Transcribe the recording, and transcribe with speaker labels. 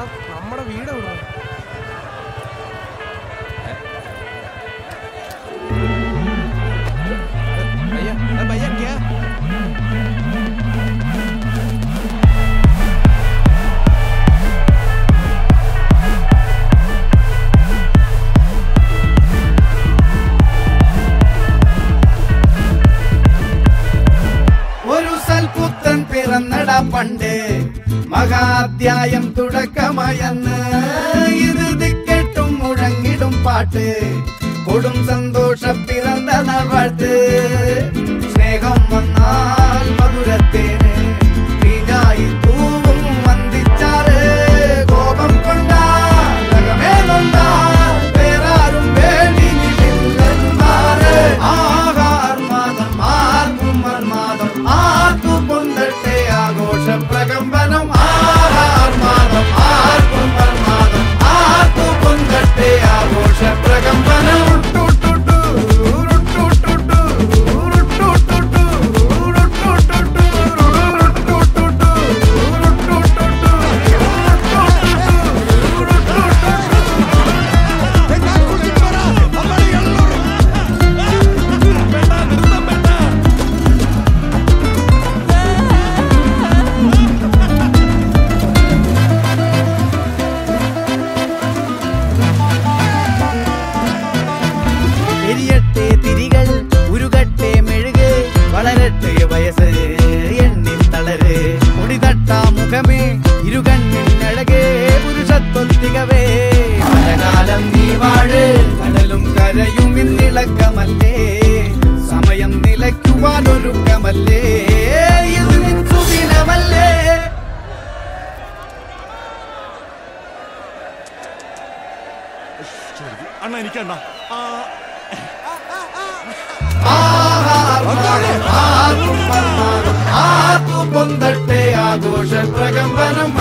Speaker 1: നമ്മുടെ വീട് എവിടെ भैया अरे भैया क्या
Speaker 2: ഒരു സൽപുത്രൻ പിറന്നട പണ്ട് മഹാധ്യായം തുടക്കമയന്ന് ഇത് ദിക്കെട്ടും മുഴങ്ങിടും പാട്ട് കൊടും സന്തോഷ പിറന്ന നവാട്ട് സ്നേഹം വന്നാൽ മധുരത്തേന് തീഞ്ഞായി തൂവും വന്ദിച്ചാറ് കോപം കൊണ്ടാൽ നഖമേ നൊന്താൽ വേറാരും വേണ്ടിയില്ലെന്നാറ് ആഹാർമാദം ആർക്കും മന്മാദം ആർക്കും പൊന്തട്ടെ ആഘോഷ പ്രകമ്പനം ആഹാർമാദം ആർക്കും മന്മാദം ആർക്കും പൊന്തട്ടെ ആഘോഷ പ്രകമ്പനം ഉട്ടുട്ടുട്ടു, ഉരുട്ടുട്ടുട്ടു, ഉരുട്ടുട്ടുട്ടു, ഉരുട്ടുട്ടുട്ടു, ഉരുട്ടുട്ടുട്ടു, ഉരുട്ടുട്ടുട്ടു, എരിയട്ടെ തിരികൾ ഉരുകട്ടെ മെഴുക് വളരട്ടെ വയസ്സ് എണ്ണിൽ തളര് മുടിതട്ടാ മുഖമേ ഇരുകണ്ണിൽ അഴകേ പുരുഷത്വത്തികവേ പലകാലം നീ വാഴ് കടലും കരയും ഇന്നിളക്കമല്ലേ സമയം നിലയ്ക്കുവാനൊരുക്കമല്ലേ ഇത് നിൻ സുദിനമല്ലേ
Speaker 3: അണ്ണ എനിക്കണ്ണ
Speaker 2: ആർക്കും പൊന്തട്ടെ ആഘോഷ പ്രകമ്പനം